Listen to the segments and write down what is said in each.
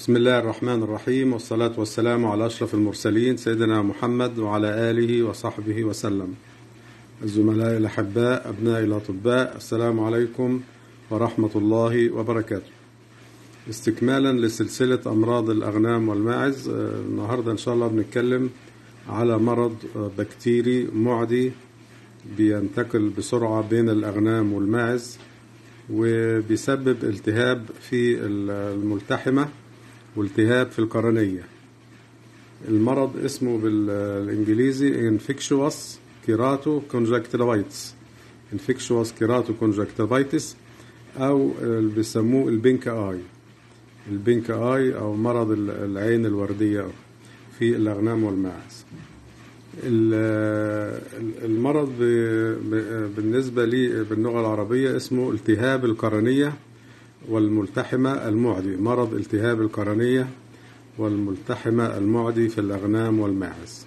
بسم الله الرحمن الرحيم والصلاة والسلام على أشرف المرسلين سيدنا محمد وعلى آله وصحبه وسلم الزملاء الأحباء أبناء الأطباء السلام عليكم ورحمة الله وبركاته استكمالا لسلسلة أمراض الأغنام والماعز آه، النهاردة إن شاء الله بنتكلم على مرض آه، بكتيري معدي بينتقل بسرعة بين الأغنام والماعز وبيسبب التهاب في الملتحمة والتهاب في القرنية المرض اسمه بالإنجليزي infectious keratoconjunctivitis infectious keratoconjunctivitis أو اللي بيسموه البينك آي البينك آي أو مرض العين الوردية في الأغنام والماعز ال- المرض ب- ب- بالنسبة لي باللغة العربية اسمه التهاب القرنية والملتحمة المعدي مرض التهاب القرنية والملتحمة المعدي في الأغنام والماعز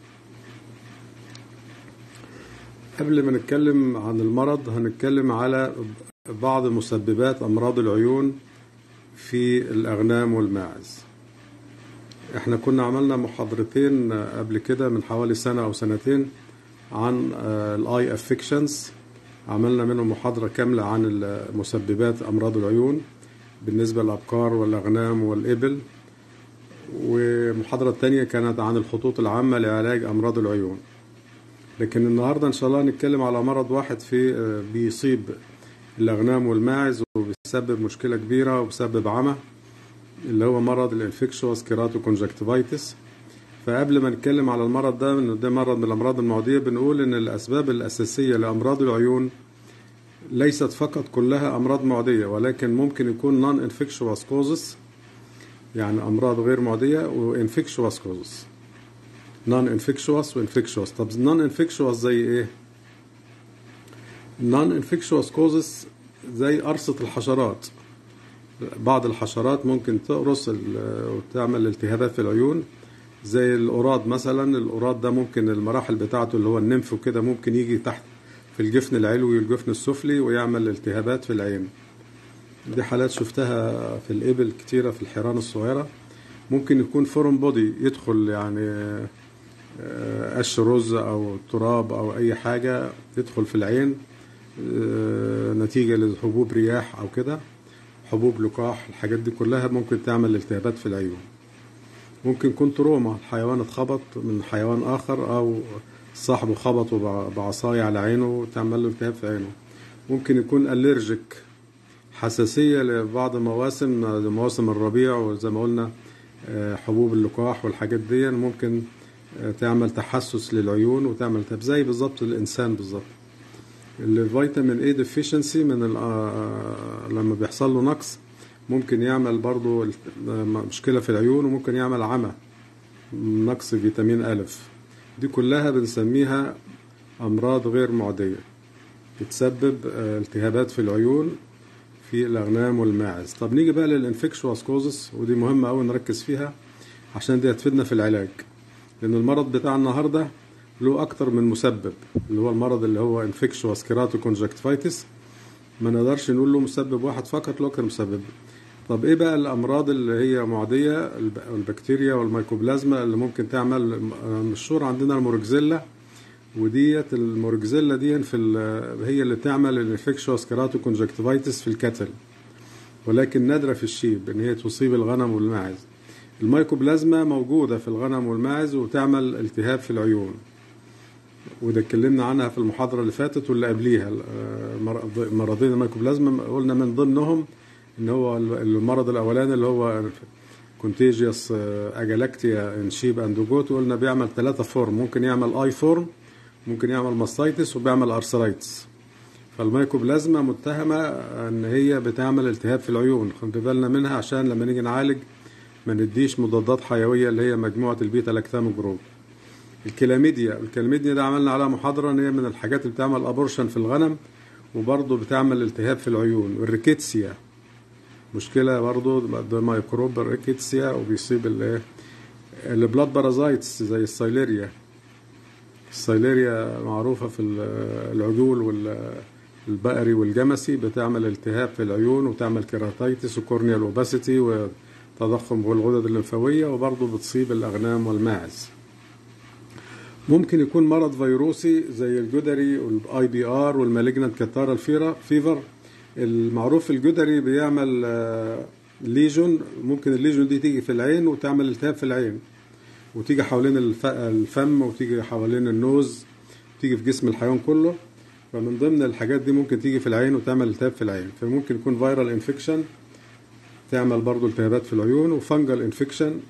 قبل ما نتكلم عن المرض هنتكلم على بعض مسببات أمراض العيون في الأغنام والماعز احنا كنا عملنا محاضرتين قبل كده من حوالي سنة أو سنتين عن الاي افكشنز عملنا منهم محاضرة كاملة عن مسببات أمراض العيون بالنسبة للأبقار والأغنام والإبل والمحاضرة الثانية كانت عن الخطوط العامة لعلاج أمراض العيون لكن النهاردة إن شاء الله هنتكلم على مرض واحد في بيصيب الأغنام والماعز وبيسبب مشكلة كبيرة وبيسبب عمى اللي هو مرض الانفكشوس كيراتوكونجكتيفايتس فقبل ما نتكلم على المرض ده ان ده مرض من الامراض المعديه بنقول ان الاسباب الاساسيه لامراض العيون ليست فقط كلها امراض معديه ولكن ممكن يكون نون انفكشوس كوزس يعني امراض غير معديه وانفكشوس كوزس نون انفكشوس وانفكشوس طب نون انفكشوس زي ايه نون انفكشوس كوزس زي قرصه الحشرات بعض الحشرات ممكن تقرص وتعمل التهابات في العيون زي القراد مثلا القراد ده ممكن المراحل بتاعته اللي هو النمف وكده ممكن يجي تحت في الجفن العلوي والجفن السفلي ويعمل التهابات في العين دي حالات شفتها في الإبل كتيرة في الحيران الصغيرة ممكن يكون فورم بودي يدخل يعني قش رز أو تراب أو أي حاجة تدخل في العين نتيجة لحبوب رياح أو كده حبوب لقاح الحاجات دي كلها ممكن تعمل التهابات في العيون ممكن يكون تروما الحيوان اتخبط من حيوان آخر أو صاحبه خبطه بعصاية على عينه وتعمل له التهاب في عينه ممكن يكون أليرجيك حساسية لبعض مواسم مواسم الربيع وزي ما قلنا حبوب اللقاح والحاجات دي ممكن تعمل تحسس للعيون وتعمل التهاب زي بالظبط الإنسان بالظبط الفيتامين اي ديفيشنسي من لما بيحصل له نقص ممكن يعمل برضو مشكلة في العيون وممكن يعمل عمى نقص فيتامين ألف دي كلها بنسميها أمراض غير معدية بتسبب التهابات في العيون في الأغنام والماعز طب نيجي بقى للإنفكشوس كوزس ودي مهمة أوي نركز فيها عشان دي هتفيدنا في العلاج لأن المرض بتاع النهارده له أكتر من مسبب اللي هو المرض اللي هو انفكشوس كيراتوكونجكتيفايتس ما نقدرش نقول له مسبب واحد فقط له أكتر مسبب طب إيه بقى الأمراض اللي هي معدية البكتيريا والميكوبلازما اللي ممكن تعمل مشهور عندنا الموركزيلا وديت الموركزيلا دي في هي اللي بتعمل الانفكشوس كيراتوكونجكتيفايتس في الكتل ولكن نادرة في الشيب إن هي تصيب الغنم والماعز الميكوبلازما موجودة في الغنم والماعز وتعمل التهاب في العيون وده اتكلمنا عنها في المحاضرة اللي فاتت واللي قبليها مرضين الميكوبلازما قلنا من ضمنهم ان هو المرض الاولاني اللي هو كونتيجيوس اجالاكتيا ان شيب اند جوت وقلنا بيعمل ثلاثة فورم ممكن يعمل اي فورم ممكن يعمل ماستايتس وبيعمل ارثرايتس فالميكوبلازما متهمة ان هي بتعمل التهاب في العيون خد بالنا منها عشان لما نيجي نعالج ما نديش مضادات حيوية اللي هي مجموعة البيتا لاكتام جروب الكلاميديا الكلاميديا ده عملنا عليها محاضرة ان هي من الحاجات اللي بتعمل ابورشن في الغنم وبرضه بتعمل التهاب في العيون والريكيتسيا مشكلة برضه ده ميكروب الريكيتسيا وبيصيب الايه البلاد بارازايتس زي السايليريا السايليريا معروفة في العجول والبقري والجمسي بتعمل التهاب في العيون وتعمل كيراتيتس وكورنيال اوباسيتي تضخم بالغدد الليمفاوية وبرضه بتصيب الأغنام والماعز ممكن يكون مرض فيروسي زي الجدري والاي بي ار والمالجنت كاتارا الفيرا فيفر المعروف الجدري بيعمل آه، ليجون ممكن الليجون دي تيجي في العين وتعمل التهاب في العين وتيجي حوالين الف- الفم وتيجي حوالين النوز تيجي في جسم الحيوان كله فمن ضمن الحاجات دي ممكن تيجي في العين وتعمل التهاب في العين فممكن يكون فيرال انفكشن تعمل برضو التهابات في العيون وفنجل انفكشن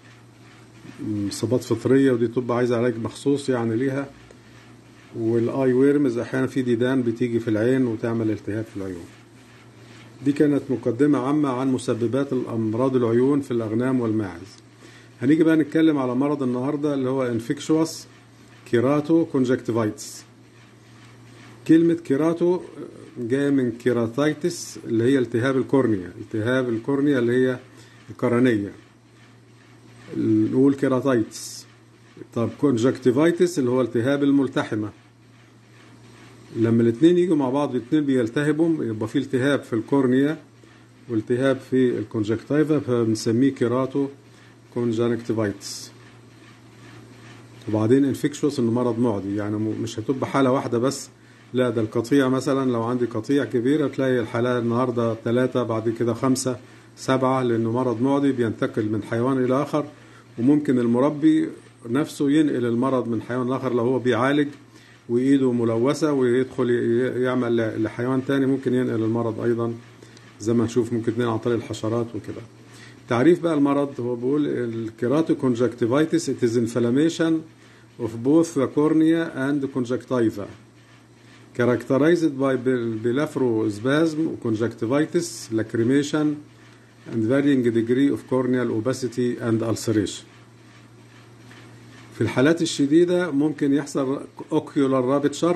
اصابات فطريه ودي تبقى عايزه علاج مخصوص يعني ليها والاي ويرمز احيانا في ديدان بتيجي في العين وتعمل التهاب في العيون دي كانت مقدمه عامه عن مسببات الامراض العيون في الاغنام والماعز هنيجي بقى نتكلم على مرض النهارده اللي هو انفكشوس كيراتو كونجكتيفايتس كلمة كيراتو جاية من كيراتايتس اللي هي التهاب الكورنيا التهاب الكورنيا اللي هي القرنية نقول كيراتايتس طب كونجكتيفايتس اللي هو التهاب الملتحمة لما الاثنين يجوا مع بعض الاثنين بيلتهبوا يبقى في التهاب في الكورنيا والتهاب في الكونجكتيفا فبنسميه كيراتو كونجكتيفايتس وبعدين انفكشوس انه مرض معدي يعني م- مش هتبقى حاله واحده بس لا ده القطيع مثلا لو عندي قطيع كبيره تلاقي الحالة النهارده ثلاثه بعد كده خمسه سبعه لانه مرض معدي بينتقل من حيوان الى اخر وممكن المربي نفسه ينقل المرض من حيوان لاخر لو هو بيعالج وايده ملوثه ويدخل ي- يعمل ل- لحيوان تاني ممكن ينقل المرض ايضا زي ما نشوف ممكن يتنقل عن طريق الحشرات وكده تعريف بقى المرض هو بيقول الكيراتو كونجكتيفايتس it is inflammation of both the cornea and conjunctiva characterized by blepharospasm conjunctivitis lacrimation and varying degree of corneal opacity and ulceration في الحالات الشديدة ممكن يحصل ocular rupture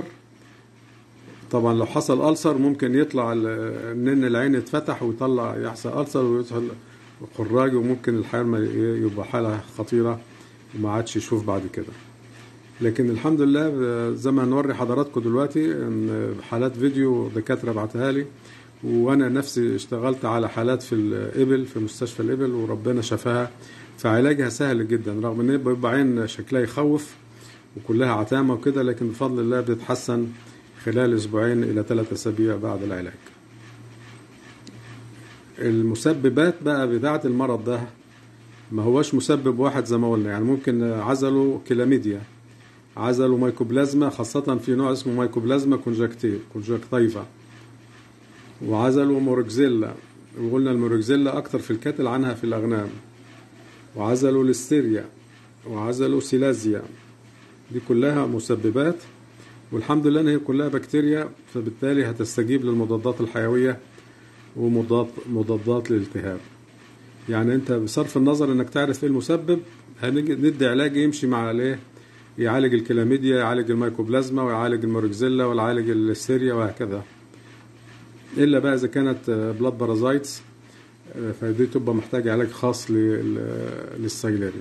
طبعا لو حصل ألسر ممكن يطلع ال- نن العين يتفتح ويطلع يحصل ألسر ويدخل خراج وممكن الحيوان ما ي- يبقى حالة خطيرة وما عادش يشوف بعد كده لكن الحمد لله ب- زي ما هنوري حضراتكم دلوقتي ان حالات فيديو دكاتره بعتها لي وانا نفسي اشتغلت على حالات في الابل في مستشفى الابل وربنا شفاها فعلاجها سهل جدا رغم ان بيبقى عين شكلها يخوف وكلها عتامه وكده لكن بفضل الله بتتحسن خلال اسبوعين الى ثلاث اسابيع بعد العلاج. المسببات بقى بتاعه المرض ده ما هوش مسبب واحد زي ما قلنا يعني ممكن عزلوا كلاميديا عزلوا مايكوبلازما خاصة في نوع اسمه مايكوبلازما كونجكتي كونجكتيفا وعزلوا موركزيلا وقلنا الموركزيلا أكتر في الكتل عنها في الأغنام وعزلوا ليستيريا وعزلوا سيلازيا دي كلها مسببات والحمد لله ان هي كلها بكتيريا فبالتالي هتستجيب للمضادات الحيويه ومضاد مضادات للالتهاب يعني انت بصرف النظر انك تعرف ايه المسبب هنجي ندي علاج يمشي مع الايه يعالج الكلاميديا يعالج الميكوبلازما ويعالج الموركزيلا ويعالج السيريا وهكذا الا بقى اذا كانت بلاد بارازايتس فدي تبقى محتاجه علاج خاص لل- للسيلاري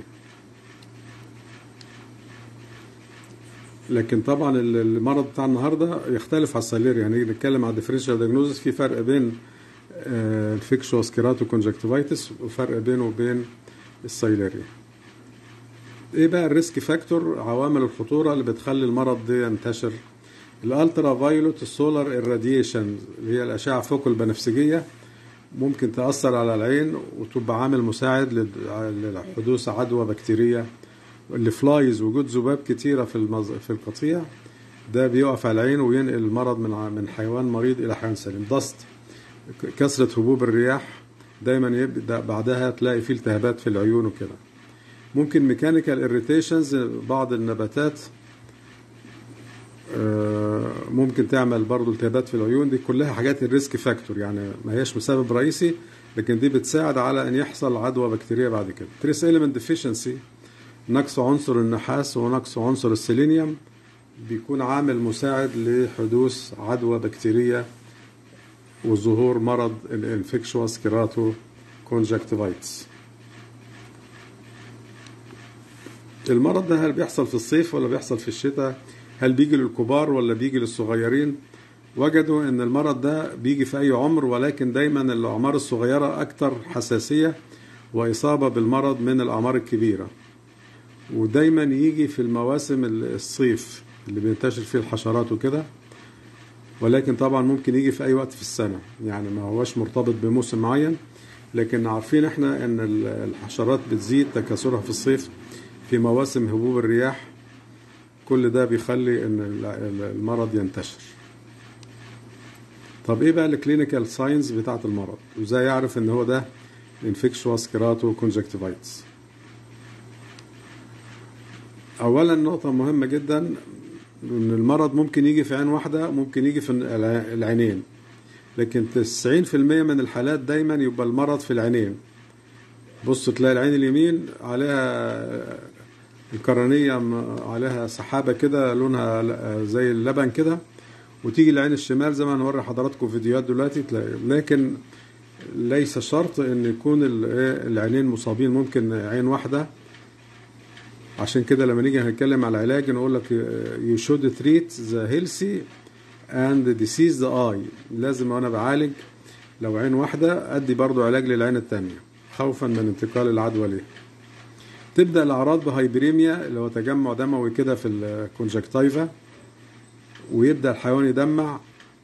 لكن طبعا ال- المرض بتاع النهارده يختلف على السيلاري يعني نتكلم على الديفرنشال دياجنوزس في فرق بين الفيكشوس كيراتو كونجكتيفايتس وفرق بينه وبين السيلاري ايه بقى الريسك فاكتور عوامل الخطوره اللي بتخلي المرض ده ينتشر الالترا فايولوت السولار الراديشن اللي هي الاشعه فوق البنفسجيه ممكن تاثر على العين وتبقى عامل مساعد لد- لحدوث عدوى بكتيريه الفلايز وجود ذباب كتيره في المز... في القطيع ده بيقف على العين وينقل المرض من ع- من حيوان مريض الى حيوان سليم ضغط كثره هبوب الرياح دايما يبدا بعدها تلاقي فيه التهابات في العيون وكده ممكن ميكانيكال اريتيشنز بعض النباتات آه، ممكن تعمل برضو التهابات في العيون دي كلها حاجات الريسك فاكتور يعني ما هيش مسبب رئيسي لكن دي بتساعد على ان يحصل عدوى بكتيريه بعد كده تريس ايليمنت ديفيشنسي نقص عنصر النحاس ونقص عنصر السيلينيوم بيكون عامل مساعد لحدوث عدوى بكتيريه وظهور مرض الانفكشوس كيراتو كونجكتيفايتس المرض ده هل بيحصل في الصيف ولا بيحصل في الشتاء هل بيجي للكبار ولا بيجي للصغيرين وجدوا ان المرض ده بيجي في اي عمر ولكن دايما الاعمار الصغيره اكتر حساسيه وإصابة بالمرض من الأعمار الكبيرة ودايما يجي في المواسم الصيف اللي بينتشر فيه الحشرات وكده ولكن طبعا ممكن يجي في أي وقت في السنة يعني ما هوش مرتبط بموسم معين لكن عارفين احنا ان الحشرات بتزيد تكاثرها في الصيف في مواسم هبوب الرياح كل ده بيخلي ان المرض ينتشر طب ايه بقى الكلينيكال ساينز بتاعت المرض وازاي يعرف ان هو ده انفكشوس كيراتو كونجكتيفايتس اولا نقطه مهمه جدا ان المرض ممكن يجي في عين واحده ممكن يجي في العينين لكن 90% من الحالات دايما يبقى المرض في العينين بص تلاقي العين اليمين عليها القرنية عليها سحابة كده لونها زي اللبن كده وتيجي العين الشمال زي ما هنوري حضراتكم فيديوهات دلوقتي تلاقي لكن ليس شرط ان يكون العينين مصابين ممكن عين واحدة عشان كده لما نيجي هنتكلم على العلاج نقول لك you should treat the healthy and disease the eye لازم وانا بعالج لو عين واحدة ادي برضو علاج للعين التانية خوفا من انتقال العدوى ليه تبدا الاعراض بهايبريميا اللي هو تجمع دموي كده في الكونجكتيفا ويبدا الحيوان يدمع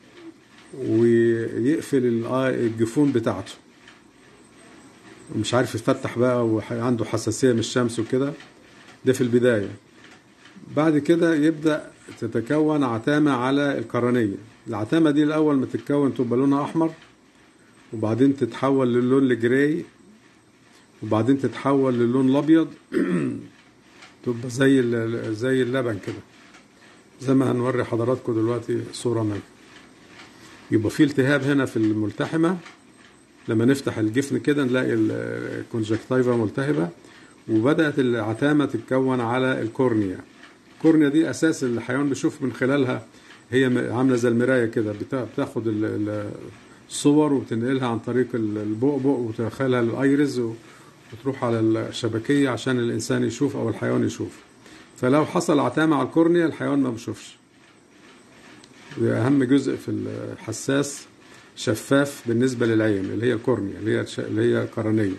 ويقفل الجفون بتاعته ومش عارف يفتح بقى وعنده حساسيه من الشمس وكده ده في البدايه بعد كده يبدا تتكون عتامه على القرنيه العتامه دي الاول ما تتكون تبقى لونها احمر وبعدين تتحول للون الجراي وبعدين تتحول للون الابيض تبقى زي زي اللبن كده زي ما هنوري حضراتكم دلوقتي صوره منها يبقى في التهاب هنا في الملتحمه لما نفتح الجفن كده نلاقي الكونجكتيفا ملتهبه وبدات العتامه تتكون على الكورنيا الكورنيا دي اساس الحيوان بيشوف من خلالها هي عامله زي المرايه كده بتاخد الصور وبتنقلها عن طريق البؤبؤ وتدخلها للايرز وتروح على الشبكيه عشان الانسان يشوف او الحيوان يشوف فلو حصل عتامه على الكورنيا الحيوان ما بيشوفش اهم جزء في الحساس شفاف بالنسبه للعين اللي هي الكورنيا اللي هي اللي هي قرنيه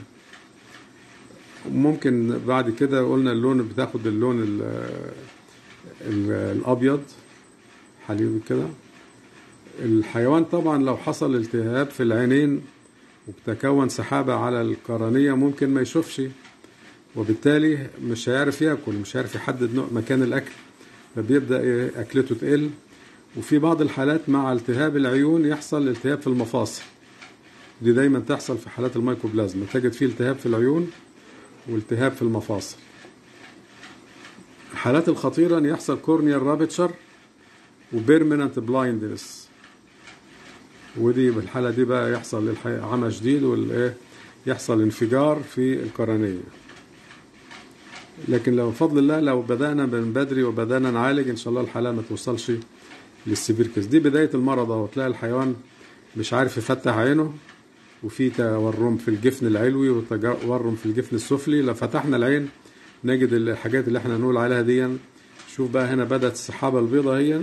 ممكن بعد كده قلنا اللون بتاخد اللون ال ال الابيض حليب كده الحيوان طبعا لو حصل التهاب في العينين وبتكون سحابة على القرنية ممكن ما يشوفش وبالتالي مش هيعرف ياكل مش هيعرف يحدد مكان الأكل فبيبدأ أكلته تقل وفي بعض الحالات مع التهاب العيون يحصل التهاب في المفاصل دي دايما تحصل في حالات الميكوبلازما تجد فيه التهاب في العيون والتهاب في المفاصل الحالات الخطيرة ان يحصل كورنيال رابتشر وبيرمننت بلايندنس ودي بالحالة دي بقى يحصل عمى شديد والايه يحصل انفجار في القرنية لكن لو بفضل الله لو بدأنا من بدري وبدأنا نعالج ان شاء الله الحالة ما توصلش للسيفير كيس دي بداية المرض اهو تلاقي الحيوان مش عارف يفتح عينه وفي تورم في الجفن العلوي وتورم في الجفن السفلي لو فتحنا العين نجد الحاجات اللي احنا نقول عليها دي شوف بقى هنا بدأت السحابة البيضاء هي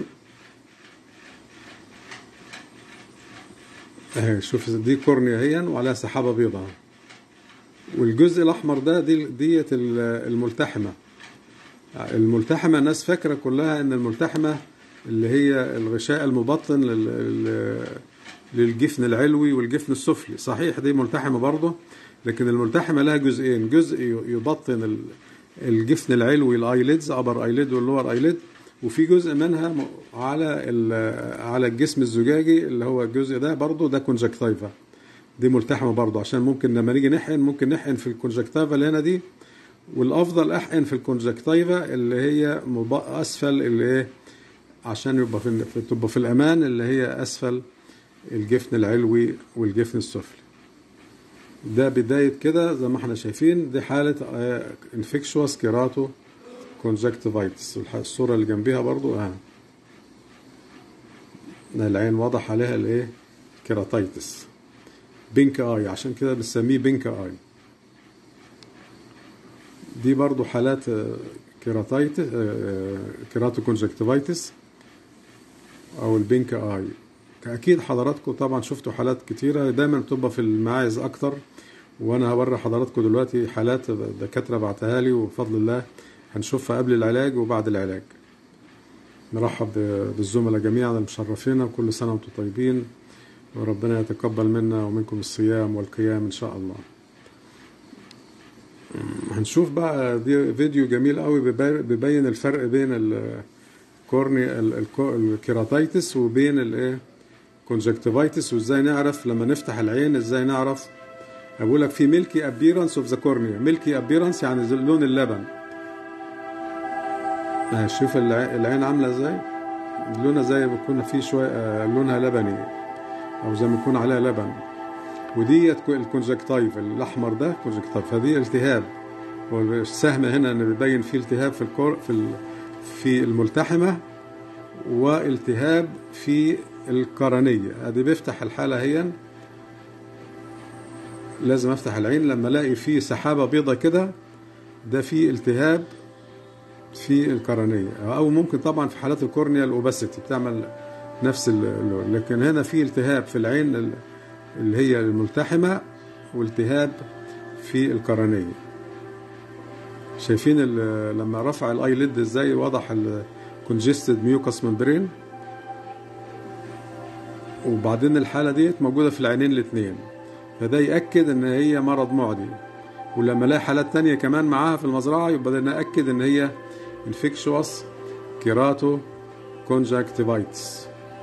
اهي شوف دي كورنيا هي وعليها سحابة بيضاء والجزء الأحمر ده دي ديت الملتحمة الملتحمة الناس فاكرة كلها إن الملتحمة اللي هي الغشاء المبطن للجفن العلوي والجفن السفلي صحيح دي ملتحمة برضه لكن الملتحمة لها جزئين جزء يبطن الجفن العلوي الايليدز ابر ايليد واللور ايليد وفي جزء منها على على الجسم الزجاجي اللي هو الجزء ده برضه ده كونجكتيفا دي ملتحمه برضه عشان ممكن لما نيجي نحقن ممكن نحقن في الكونجكتيفا اللي هنا دي والافضل احقن في الكونجكتيفا اللي هي اسفل اللي ايه عشان يبقى في تبقى في الامان اللي هي اسفل الجفن العلوي والجفن السفلي ده بداية كده زي ما احنا شايفين دي حالة انفكشوس كيراتو كونجكتيفايتس الصورة اللي جنبيها برضو اه العين واضح عليها الايه كيراتايتس بينك اي عشان كده بنسميه بينك اي دي برضو حالات كيراتايتس كيراتو كونجكتيفايتس او البينك اي اكيد حضراتكم طبعا شفتوا حالات كتيره دايما بتبقى في المعايز اكتر وانا هوري حضراتكم دلوقتي حالات دكاتره بعتها لي وبفضل الله هنشوفها قبل العلاج وبعد العلاج نرحب بالزملاء جميعا المشرفين وكل سنه وانتم طيبين وربنا يتقبل منا ومنكم الصيام والقيام ان شاء الله هنشوف بقى دي فيديو جميل قوي بيبين الفرق بين الكورني الكيراتيتس وبين الايه كونجكتيفايتس وازاي نعرف لما نفتح العين ازاي نعرف اقول لك في ميلكي ابيرنس اوف ذا كورنيا ميلكي ابيرنس يعني لون اللبن شوف العين عامله ازاي لونها زي ما يكون في شويه لونها لبني او زي ما يكون عليها لبن وديت الكونجكتيف الاحمر ده كونجكتيف فدي التهاب والسهم هنا ان بيبين فيه التهاب في الكور في في الملتحمه والتهاب في القرنيه ادي بيفتح الحاله هي لازم افتح العين لما الاقي فيه سحابه بيضه كده ده فيه التهاب في القرنيه او ممكن طبعا في حالات الكورنيا الاوباسيتي بتعمل نفس اللون لكن هنا في التهاب في العين اللي هي الملتحمه والتهاب في القرنيه شايفين لما رفع الاي ليد ازاي وضح الكونجستد ميوكس ممبرين وبعدين الحاله ديت موجوده في العينين الاثنين فده ياكد ان هي مرض معدي ولما الاقي حالات تانية كمان معاها في المزرعه يبقى ده ناكد ان هي انفكشوس كيراتو كونجكتيفايتس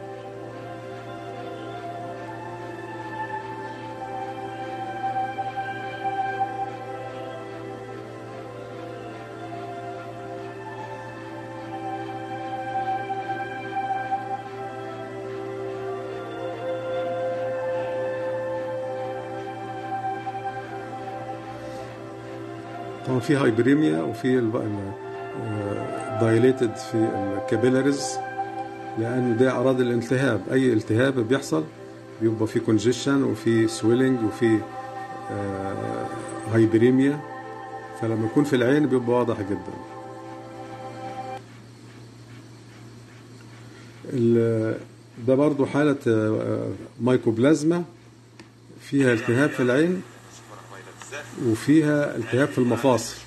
طبعا في هايبريميا وفي دايليتد في الكابيلاريز لانه ده اعراض الالتهاب اي التهاب بيحصل بيبقى في كونجيشن وفي سويلنج وفي هايبريميا فلما يكون في العين بيبقى واضح جدا ده برضو حالة مايكوبلازما فيها التهاب في العين وفيها التهاب في المفاصل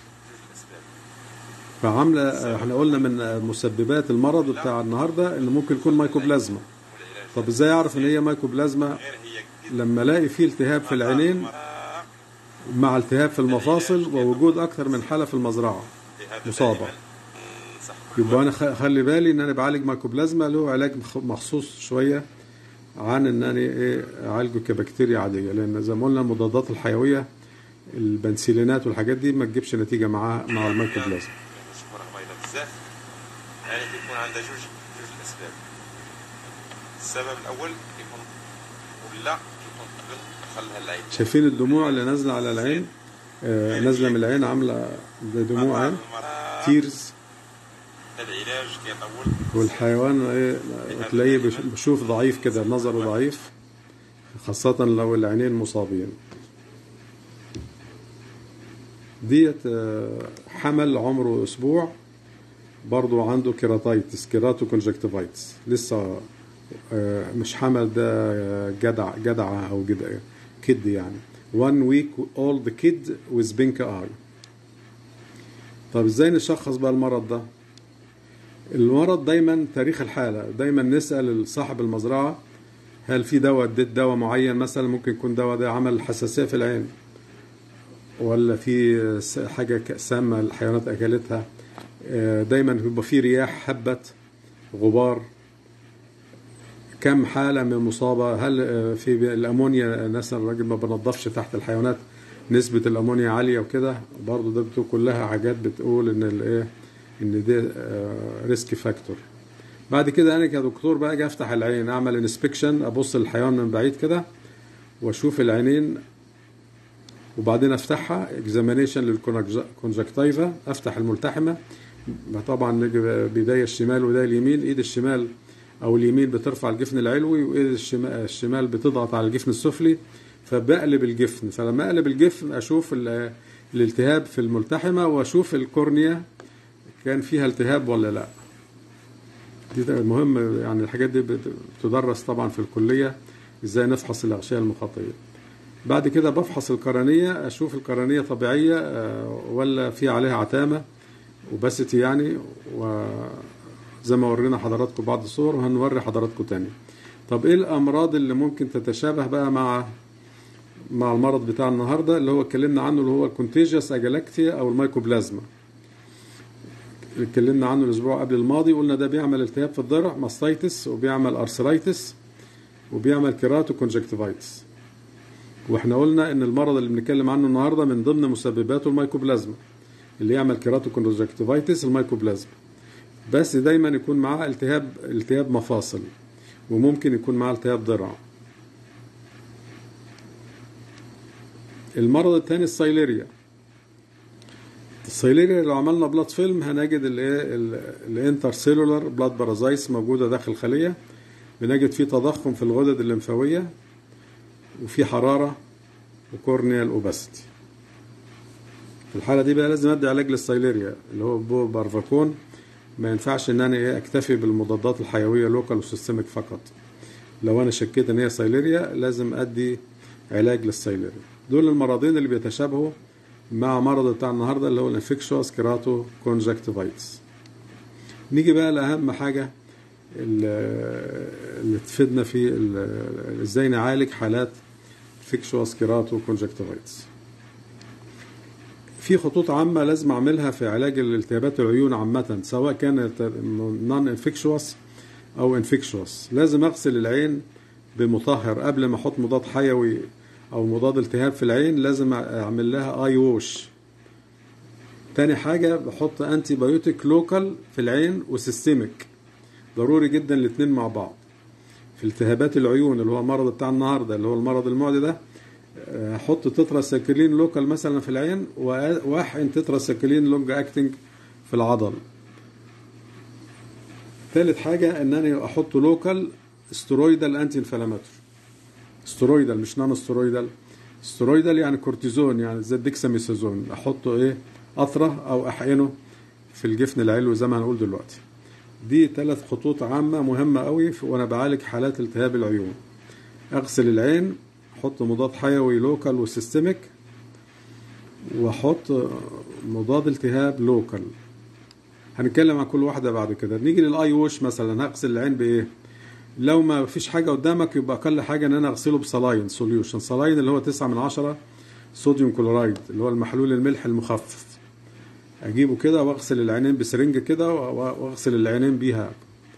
فعامله احنا قلنا من مسببات المرض بتاع النهارده ان ممكن يكون مايكوبلازما طب ازاي اعرف ان هي مايكوبلازما لما الاقي فيه التهاب في العينين مع التهاب في المفاصل ووجود اكثر من حاله في المزرعه مصابه يبقى انا خلي بالي ان انا بعالج مايكوبلازما له علاج مخصوص شويه عن ان انا ايه اعالجه كبكتيريا عاديه لان زي ما قلنا المضادات الحيويه البنسلينات والحاجات دي ما تجيبش نتيجه مع مع الميكروبلازما بزاف يعني بيكون عندها جوج جوج الاسباب السبب الاول يكون ولا يكون قبل دخلها العين شايفين الدموع اللي نازله على العين آه نازله من العين عامله زي دموع عين تيرز العلاج كيطول والحيوان ايه تلاقيه بشوف ضعيف كده نظره ضعيف خاصة لو العينين مصابين ديت حمل عمره اسبوع برضو عنده كيراتايتس كيراتو كونجكتيفايتس لسه مش حمل ده جدع جدعة او جدع كد يعني one week old kid with pink eye طب ازاي نشخص بقى المرض ده المرض دايما تاريخ الحالة دايما نسأل صاحب المزرعة هل في دواء اديت دواء معين مثلا ممكن يكون دواء ده عمل حساسية في العين ولا في حاجة سامة الحيوانات أكلتها دايما بيبقى في رياح حبت غبار كم حالة من مصابة هل في الأمونيا مثلا الراجل ما بنضفش تحت الحيوانات نسبة الأمونيا عالية وكده برضه ده بتقول كلها حاجات بتقول إن الإيه إن ده ريسك فاكتور بعد كده أنا كدكتور بقى أجي أفتح العين أعمل انسبكشن أبص للحيوان من بعيد كده وأشوف العينين وبعدين افتحها اكزامينيشن للكونجكتيفا افتح الملتحمه طبعا نجي بدايه الشمال وبدايه اليمين ايد الشمال او اليمين بترفع الجفن العلوي وايد الشمال بتضغط على الجفن السفلي فبقلب الجفن فلما اقلب الجفن اشوف الالتهاب في الملتحمه واشوف الكورنيا كان فيها التهاب ولا لا دي مهم يعني الحاجات دي بتدرس طبعا في الكليه ازاي نفحص الاغشيه المخاطيه بعد كده بفحص القرنية أشوف القرنية طبيعية آه، ولا في عليها عتامة وبستي يعني وزي ما ورينا حضراتكم بعض الصور وهنوري حضراتكم تاني طب ايه الامراض اللي ممكن تتشابه بقى مع مع المرض بتاع النهارده اللي هو اتكلمنا عنه اللي هو الكونتيجيوس اجالاكتيا او الميكوبلازما اللي اتكلمنا عنه الاسبوع قبل الماضي قلنا ده بيعمل التهاب في الضرع ماستيتس وبيعمل ارثرايتس وبيعمل كيراتو كونجكتيفايتس واحنا قلنا ان المرض اللي بنتكلم عنه النهارده من ضمن مسبباته الميكوبلازما اللي يعمل كيراتو كونجكتيفايتس الميكوبلازما بس دايما يكون معاه التهاب التهاب مفاصل وممكن يكون معاه التهاب ضرع المرض الثاني السايليريا السايليريا لو عملنا بلاد فيلم هنجد الايه الانتر سيلولار بلاد بارازايتس موجوده داخل الخليه بنجد فيه تضخم في الغدد الليمفاويه وفي حراره وكورنيال اوباستي في الحاله دي بقى لازم ادي علاج للسايليريا اللي هو بو بارفاكون ما ينفعش ان انا ايه اكتفي بالمضادات الحيويه لوكال وسيستميك فقط لو انا شكيت ان هي سايليريا لازم ادي علاج للسايليريا دول المرضين اللي بيتشابهوا مع مرض بتاع النهارده اللي هو الانفكشوس كيراتو كونجكتيفايتس نيجي بقى لاهم حاجه اللي تفيدنا في ازاي نعالج حالات انفكشوس كيراتو كونجكتيفايتس في خطوط عامة لازم أعملها في علاج الالتهابات العيون عامة سواء كانت نون انفكشوس أو انفكشوس لازم أغسل العين بمطهر قبل ما أحط مضاد حيوي أو مضاد التهاب في العين لازم أعمل لها أي ووش تاني حاجة بحط أنتي بايوتيك لوكال في العين وسيستميك ضروري جدا الاتنين مع بعض في التهابات العيون اللي هو المرض بتاع النهارده اللي هو المرض المعدي ده احط تترا ساكلين لوكال مثلا في العين واحقن تترا ساكلين لونج اكتنج في العضل ثالث حاجة ان انا احط لوكال سترويدال انتي انفلاماتوري سترويدال مش نون سترويدال سترويدال يعني كورتيزون يعني زي الديكساميثازون احطه ايه قطرة او احقنه في الجفن العلوي زي ما هنقول دلوقتي دي ثلاث خطوط عامة مهمة قوي وانا بعالج حالات التهاب العيون اغسل العين احط مضاد حيوي لوكال وسيستميك واحط مضاد التهاب لوكال هنتكلم عن كل واحدة بعد كده نيجي للاي ووش مثلا هغسل العين بايه لو ما فيش حاجة قدامك يبقى اقل حاجة ان انا اغسله بصلاين سوليوشن صلاين اللي هو 9 من 10 صوديوم كلورايد اللي هو المحلول الملح المخفف اجيبه كده واغسل العينين بسرنج كده واغسل العينين بيها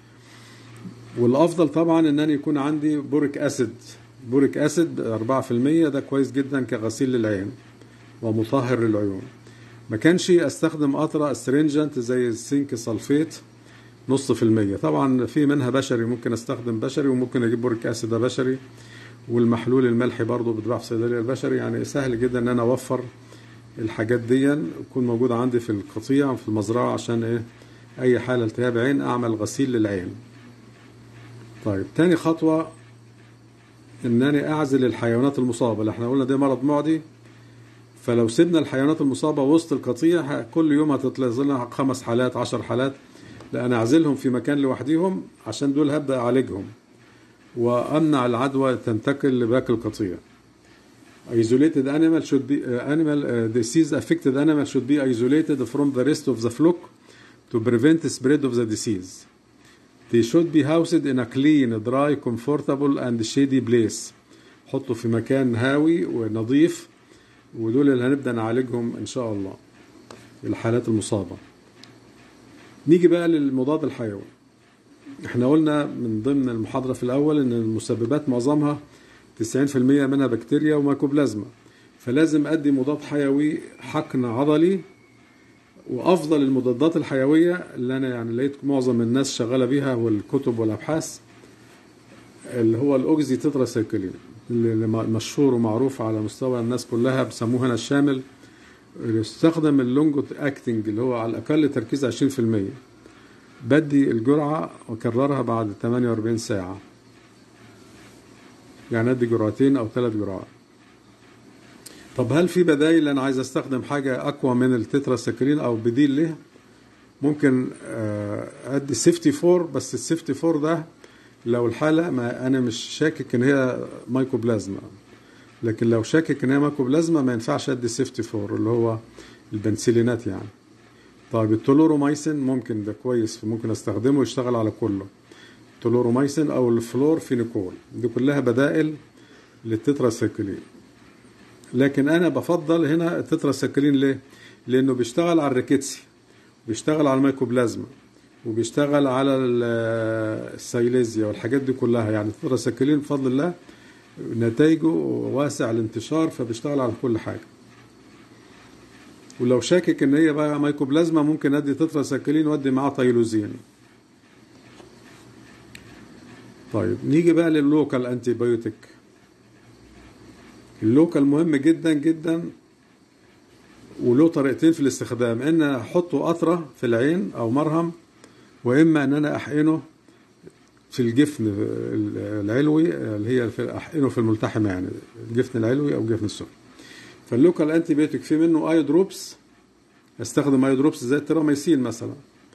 والافضل طبعا ان انا يكون عندي بوريك اسيد بوريك اسيد 4% ده كويس جدا كغسيل للعين ومطهر للعيون ما كانش استخدم قطره استرينجنت زي السينك سلفيت نص في المية طبعا في منها بشري ممكن استخدم بشري وممكن اجيب بوريك اسيد ده بشري والمحلول الملحي برضه بيتباع في الصيدليه البشري يعني سهل جدا ان انا اوفر الحاجات دي تكون موجوده عندي في القطيع في المزرعه عشان ايه اي حاله التهاب عين اعمل غسيل للعين طيب تاني خطوه انني اعزل الحيوانات المصابه اللي احنا قلنا ده مرض معدي فلو سيبنا الحيوانات المصابه وسط القطيع كل يوم هتطلع لنا خمس حالات عشر حالات لا انا اعزلهم في مكان لوحديهم عشان دول هبدا اعالجهم وامنع العدوى تنتقل لباقي القطيع isolated animal should be uh, animal uh, disease affected animal should be isolated from the rest of the flock to prevent the spread of the disease They should be housed in a clean, dry, comfortable and shady place. حطوا في مكان هاوي ونظيف ودول اللي هنبدأ نعالجهم إن شاء الله الحالات المصابة نيجي بقى للمضاد الحيوي احنا قلنا من ضمن المحاضرة في الأول إن المسببات معظمها 90% منها بكتيريا وميكوبلازما فلازم أدي مضاد حيوي حقن عضلي وافضل المضادات الحيويه اللي انا يعني لقيت معظم الناس شغاله بيها والكتب والابحاث اللي هو الاوكزي تتراسيكلين اللي مشهور ومعروف على مستوى الناس كلها بيسموه هنا الشامل يستخدم اللونج اكتنج اللي هو على الاقل تركيز 20% بدي الجرعه واكررها بعد 48 ساعه يعني ادي جرعتين او ثلاث جرعات طب هل في بدايل انا عايز استخدم حاجه اقوى من التتراساكرين او بديل ليها ممكن ادي سيفتي فور بس السيفتي فور ده لو الحاله ما انا مش شاكك ان هي مايكوبلازما لكن لو شاكك ان هي مايكوبلازما ما ينفعش ادي سيفتي فور اللي هو البنسلينات يعني طيب التولورومايسين ممكن ده كويس ممكن استخدمه يشتغل على كله تولورومايسين او الفلور فينيكول دي كلها بدائل للتتراسيكلين لكن انا بفضل هنا التتراسيكلين ليه لانه بيشتغل على الريكيتسي بيشتغل على الميكوبلازما وبيشتغل على ال- السيليزيا والحاجات دي كلها يعني التتراسيكلين بفضل الله نتائجه واسع الانتشار فبيشتغل على كل حاجه ولو شاكك ان هي بقى مايكوبلازما ممكن ادي تتراسيكلين وادي معاه تايلوزين طيب نيجي بقى لللوكال انتي بايوتيك اللوكال مهم جدا جدا وله طريقتين في الاستخدام ان احطه قطره في العين او مرهم واما ان انا احقنه في الجفن العلوي اللي هي في احقنه في الملتحمه يعني الجفن العلوي او الجفن السفلي فاللوكال انتي بيوتيك في منه اي دروبس استخدم اي دروبس زي التراميسين مثلا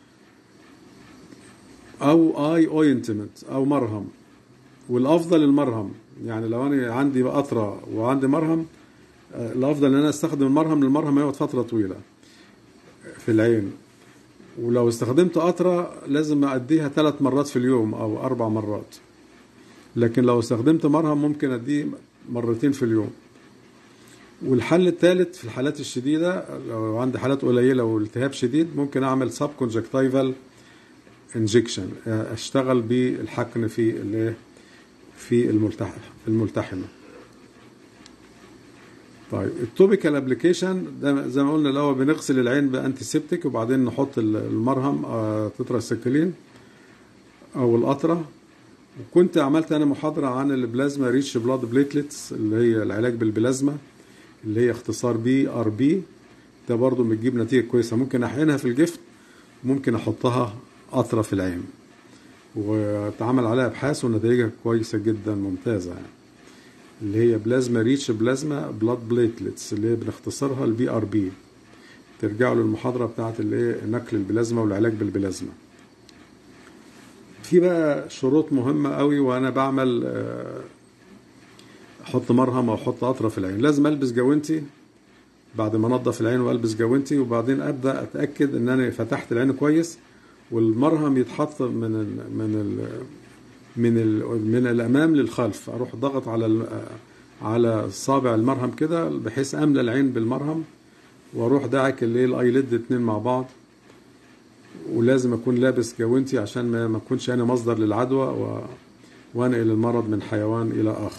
او اي اوينتمنت او مرهم والافضل المرهم يعني لو انا عندي قطره وعندي مرهم آه، الافضل ان انا استخدم المرهم لأن المرهم هيقعد فتره طويله في العين ولو استخدمت قطره لازم اديها ثلاث مرات في اليوم او اربع مرات لكن لو استخدمت مرهم ممكن اديه مرتين في اليوم والحل الثالث في الحالات الشديده لو عندي حالات قليله والتهاب شديد ممكن اعمل سب كونجكتيفال انجكشن اشتغل بالحقن في الايه في الملتحم في الملتحمه طيب التوبيكال ابلكيشن ده زي ما قلنا الاول بنغسل العين بانتيسيبتيك وبعدين نحط ال- المرهم آه، تتراسيكلين او القطره وكنت عملت انا محاضره عن البلازما ريتش بلاد بليتلتس اللي هي العلاج بالبلازما اللي هي اختصار بي ار بي ده برضو بتجيب نتيجه كويسه ممكن احقنها في الجفن ممكن احطها قطره في العين واتعمل عليها ابحاث ونتائجها كويسه جدا ممتازه يعني اللي هي بلازما ريتش بلازما بلاد بليتلتس اللي هي بنختصرها البي ار بي ترجعوا للمحاضره بتاعت اللي هي نقل البلازما والعلاج بالبلازما في بقى شروط مهمه قوي وانا بعمل آه، احط مرهم او احط قطره في العين لازم البس جوانتي بعد ما انضف العين والبس جوانتي وبعدين ابدا اتاكد ان انا فتحت العين كويس والمرهم يتحط من ال من ال من ال من الامام للخلف اروح ضغط على ال- على صابع المرهم كده بحيث املى العين بالمرهم واروح داعك اللي هي الايليد اتنين مع بعض ولازم اكون لابس جوانتي عشان ما ما اكونش انا مصدر للعدوى و... وانقل المرض من حيوان الى اخر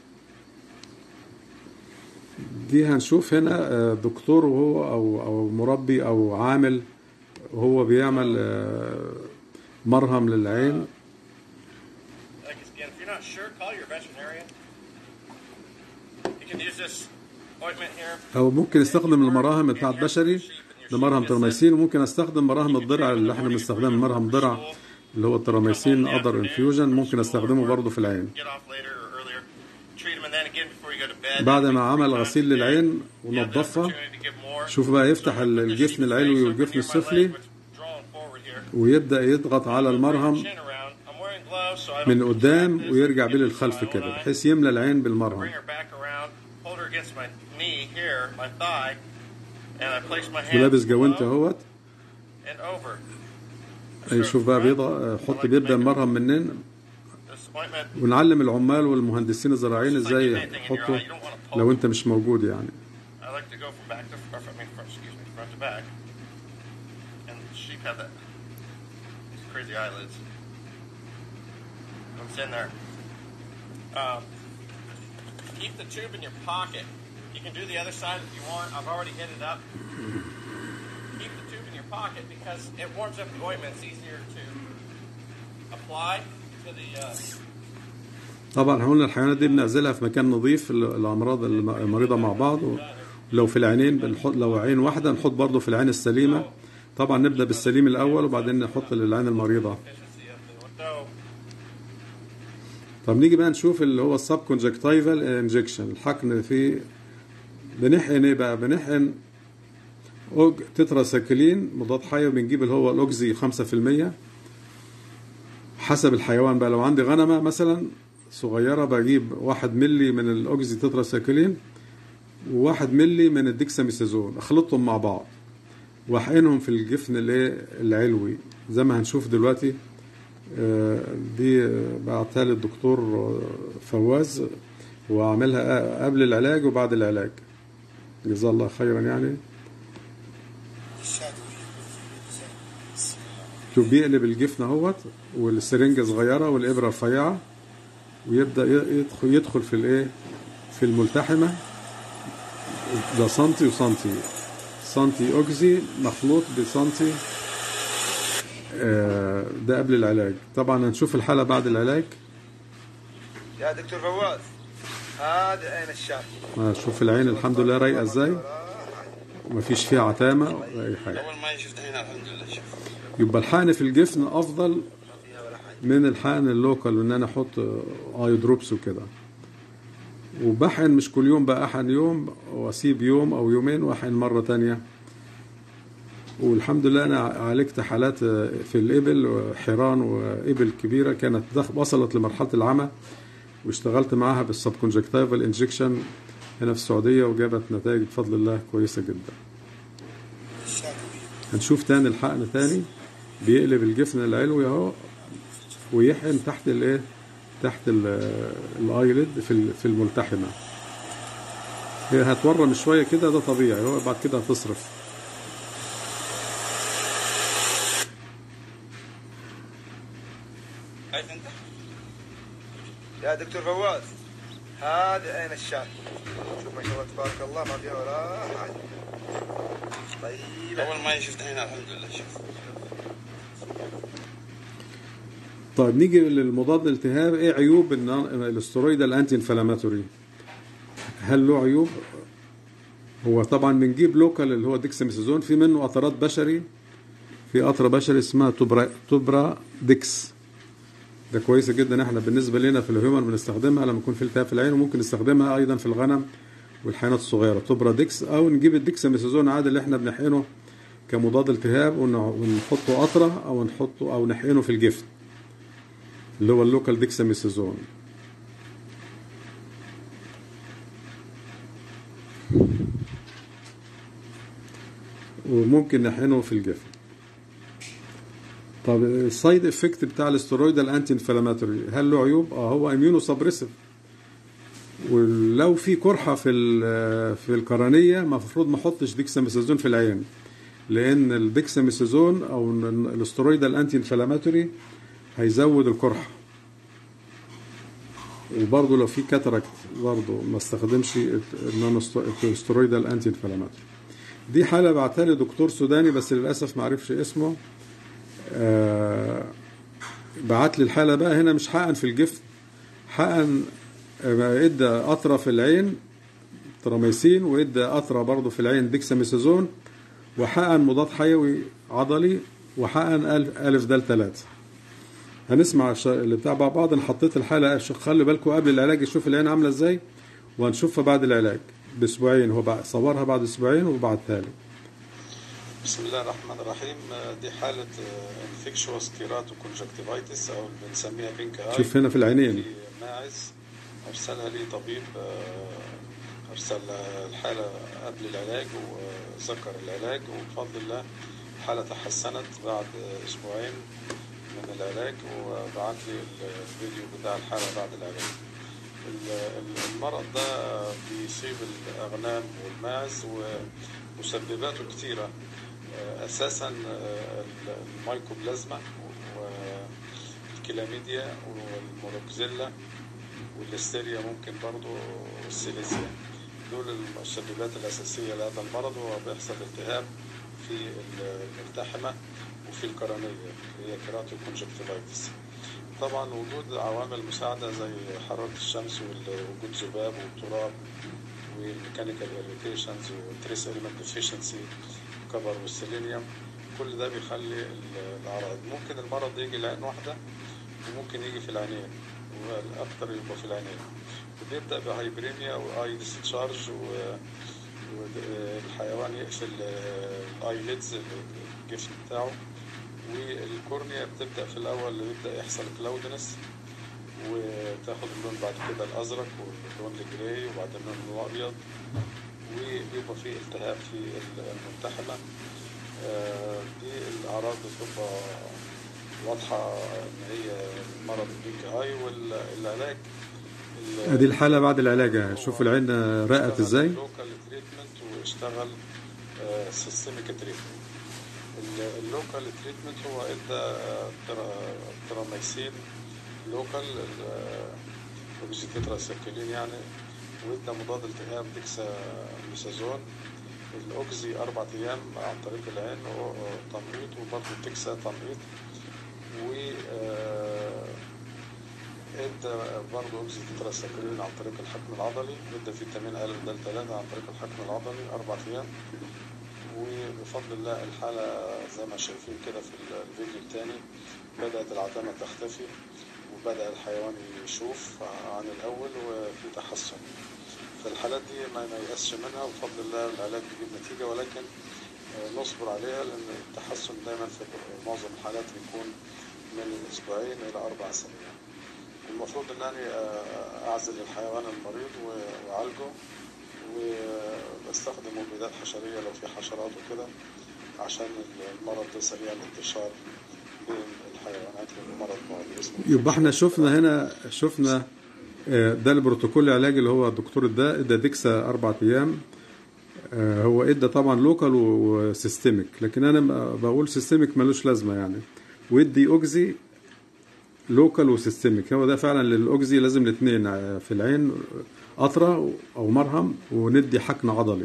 دي هنشوف هنا آه، دكتور وهو او او مربي او عامل هو بيعمل آه، مرهم للعين Like again, if you're not sure, call your veterinarian. You can use this ointment here. او ممكن يستخدم المراهم بتاعت بشري ده مرهم ترميسين وممكن استخدم مراهم الضرع اللي احنا بنستخدمها مرهم ضرع اللي هو الترميسين اذر انفيوجن ممكن استخدمه برضه في العين Get off later or earlier. Treat them and then again before you go to bed. بعد ما Three عمل times غسيل a day. للعين You have the ونظفها opportunity to give more. شوف بقى يفتح ال- الجفن العلوي والجفن السفلي ويبدا يضغط على المرهم من قدام ويرجع بيه للخلف كده بحيث يملى العين بالمرهم Bring her back around, hold her against my knee here, my thigh, and I place my hand ولابس جوانت below اهوت and over. أي شوف بقى بيضغط حط بيبدا المرهم منين This ointment ونعلم العمال والمهندسين الزراعيين ازاي يحطوا لو انت مش موجود يعني I like to go from back to or from, I mean, front, excuse me, front to back. And sheep have that these crazy eyelids. It's in there. Um, keep the tube in your pocket. You can do the other side if you want. I've already hit it up. Keep the tube in your pocket because it warms up the ointment. It's easier to apply to the. Uh, طبعا احنا قلنا الحيوانات دي بنعزلها في مكان نظيف ال- الامراض الم- المريضه مع بعض ولو في العينين بنحط لو عين واحده نحط برضه في العين السليمه طبعا نبدا بالسليم الاول وبعدين نحط للعين المريضه efficiency of the so طب نيجي بقى نشوف اللي هو السب كونجكتيفال انجكشن الحقن في بنحقن ايه بقى بنحقن أوج تتراساكلين مضاد حيوي بنجيب اللي هو الاوكزي 5% حسب الحيوان بقى لو عندي غنمه مثلا صغيره بجيب واحد ملي من الاوكسي تتراسايكلين وواحد ملي من الديكساميثازون اخلطهم مع بعض واحقنهم في الجفن الايه العلوي زي ما هنشوف دلوقتي آه، دي آه، بعتها للدكتور آه، فواز وعاملها قبل العلاج وبعد العلاج جزاه الله خيرا يعني شوف بيقلب الجفن اهوت والسرنجه صغيره والابره رفيعه ويبدا ي- يدخل يدخل في الايه في الملتحمه ده سنتي وسنتي سنتي اوكسي مخلوط بسنتي آه، ده قبل العلاج طبعا هنشوف الحاله بعد العلاج يا دكتور فواز هذا عين الشاب شوف العين الحمد لله رايقه ازاي ومفيش فيها عتامه ولا اي حاجه اول ما شفت هنا الحمد لله شوف يبقى الحقن في الجفن افضل من الحقن اللوكال وان انا احط اي دروبس وكده وبحقن مش كل يوم بقى احقن يوم واسيب يوم او يومين واحقن مره تانية والحمد لله انا عالجت حالات في الابل حيران وابل كبيره كانت دخ- وصلت لمرحله العمى واشتغلت معاها بالسبكونجكتيفال انجكشن هنا في السعوديه وجابت نتائج بفضل الله كويسه جدا هنشوف تاني الحقن تاني بيقلب الجفن العلوي اهو ويحقن تحت الايه تحت ال- الايلid في ال- في الملتحمه هي هتورم شويه كده ده طبيعي هو بعد كده هتصرف عارف انت؟ يا دكتور فواز هذا عين الشاب شوف ما شاء الله تبارك الله ما فيها ولا حاجه طيبه اول ما شفت هنا الحمد لله شوف طيب نيجي للمضاد الالتهاب ايه عيوب النا- الاسترويد الانتي انفلاماتوري هل له عيوب هو طبعا بنجيب لوكال اللي هو ديكساميثازون في منه قطرات بشري في قطره بشري اسمها توبرا توبرا ديكس ده كويسه جدا احنا بالنسبه لنا في الهيومن بنستخدمها لما يكون في التهاب في العين وممكن نستخدمها ايضا في الغنم والحيوانات الصغيره توبرا ديكس او نجيب الديكساميثازون عادي اللي احنا بنحقنه كمضاد التهاب ون- ونحطه قطره او نحطه او نحقنه في الجفن اللي هو اللوكال ديكساميثازون وممكن نحقنه في الجفن طب السايد افكت بتاع الاسترويد الانتي انفلاماتوري هل له عيوب؟ اه هو اميونو سبريسيف ولو في قرحه في ال- في القرنيه المفروض ما احطش ديكساميثازون في العين لان الديكساميثازون او الاسترويد الانتي انفلاماتوري هيزود القرحه وبرضه لو في كاتاراكت برضه ما استخدمش السترويد الانتي انفلاماتوري دي حاله بعتها لي دكتور سوداني بس للاسف ما عرفش اسمه آه بعت لي الحاله بقى هنا مش حقن في الجفن حقن آه، ادى قطره في العين تراميسين وادى قطره برضه في العين ديكساميثازون وحقن مضاد حيوي عضلي وحقن الف الف دال 3 هنسمع الش- اللي بتاع مع بعض انا حطيت الحاله ش- خلي بالكم قبل العلاج يشوف العين عامله ازاي وهنشوفها بعد العلاج باسبوعين هو بعد صورها بعد اسبوعين وبعتها لي بسم الله الرحمن الرحيم آه، دي حالة انفكشوس كيراتو كونجكتيفايتس أو بنسميها بينك آي شوف هنا في العينين في ماعز أرسلها لي طبيب آه، أرسل الحالة قبل العلاج وذكر العلاج وبفضل الله الحالة تحسنت بعد أسبوعين من العلاج وبعت لي الفيديو بتاع الحالة بعد العلاج ال- ال- المرض ده بيصيب الأغنام والماعز ومسبباته كتيرة آه، أساسا آه، ال- المايكوبلازما والكلاميديا والمونوكزيلا والليستيريا ممكن برضو والسيليزيا دول المسببات الأساسية لهذا المرض وبيحصل التهاب في الملتحمة وفي القرنية اللي هي كيراتو كونجكتيفايتس طبعا وجود عوامل مساعدة زي حرارة الشمس ووجود ذباب والتراب والميكانيكال irritations والتريس element deficiency كبر والسيلينيوم كل ده بيخلي ال- الأعراض ممكن المرض يجي لعين واحدة وممكن يجي في العينين والأكثر يبقى في العينين وبيبدأ بهايبريميا وآي ديسشارج والحيوان يقفل الايليدز الجفن بتاعه والكورنيا بتبدأ في الأول بيبدأ يحصل كلاودنس وتاخد اللون بعد كده الازرق واللون الجراي وبعدين اللون الابيض ويبقى في التهاب في المنتحله آه، دي الاعراض بتبقى واضحه ان هي مرض البينك اي والعلاج ال- ادي الحاله بعد العلاج أهي. شوف العين رقت ازاي لوكال تريتمنت واشتغل سيستميك تريتمنت اللوكال تريتمنت هو ادى ترا- تراميسين لوكال اوكسيتيترا سيركلين يعني وادى مضاد التهاب ديكسا ميسازون الاوكسي اربع ايام عن طريق العين وتمريض وبرضه الديكسا تمريض و آه، ادى برضه اوكسي تتراساكرين عن طريق الحقن العضلي ادى فيتامين ا د 3 عن طريق الحقن العضلي اربع ايام وبفضل الله الحالة زي ما شايفين كده في الفيديو الثاني بدأت العتمة تختفي وبدأ الحيوان يشوف عن الأول وفي تحسن فالحالات دي ما ما ييأسش منها وبفضل الله العلاج بيجيب نتيجة ولكن آه، نصبر عليها لأن التحسن دايما في معظم الحالات بيكون من أسبوعين إلى أربع أسابيع المفروض ان انا آه، اعزل الحيوان المريض و- واعالجه وبستخدم مبيدات حشريه لو في حشرات وكده عشان المرض ده سريع الانتشار بين الحيوانات والمرض معدي اسمه يبقى احنا شفنا هنا شفنا آه، ده البروتوكول العلاجي اللي هو الدكتور ده ادى ديكسا اربع ايام آه، هو ادى طبعا لوكال وسيستميك لكن انا ب- بقول سيستميك ملوش لازمه يعني وادي اوكزي لوكال وسيستميك هو ده فعلا للاوكزي لازم الاثنين في العين قطره او مرهم وندي حقن عضلي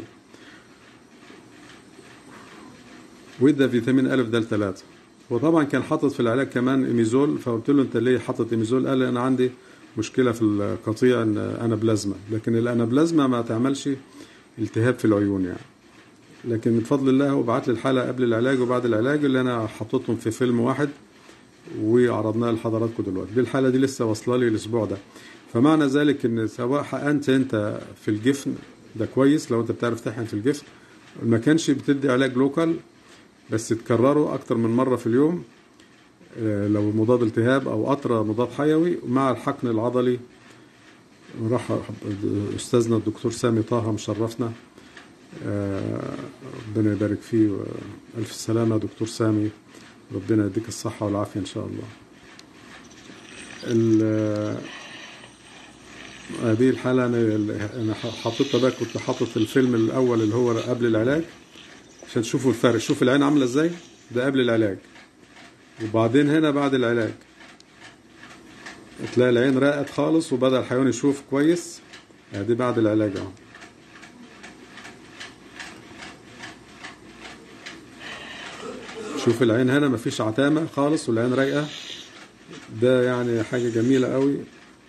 وادى فيتامين الف د 3 وطبعا كان حاطط في العلاج كمان ايميزول فقلت له انت ليه حاطط ايميزول قال لي انا عندي مشكله في القطيع ان انابلازما لكن الانابلازما ما تعملش التهاب في العيون يعني لكن من فضل الله هو بعت لي الحاله قبل العلاج وبعد العلاج اللي انا حطيتهم في فيلم واحد وعرضناها لحضراتكم دلوقتي دي الحاله دي لسه واصله لي الاسبوع ده فمعنى ذلك ان سواء حقنت انت في الجفن ده كويس لو انت بتعرف تحقن في الجفن ما كانش بتدي علاج لوكال بس تكرره اكتر من مره في اليوم آه، لو مضاد التهاب او قطره مضاد حيوي مع الحقن العضلي راح استاذنا الدكتور سامي طه مشرفنا آه، ربنا يبارك فيه الف سلامه دكتور سامي ربنا يديك الصحه والعافيه ان شاء الله ال- هذه الحالة أنا أنا حطيتها بقى كنت حاطط الفيلم الأول اللي هو قبل العلاج عشان تشوفوا الفرق شوف العين عاملة إزاي ده قبل العلاج وبعدين هنا بعد العلاج تلاقي العين راقت خالص وبدأ الحيوان يشوف كويس دي بعد العلاج اهو شوف العين هنا مفيش عتامة خالص والعين رايقة ده يعني حاجة جميلة قوي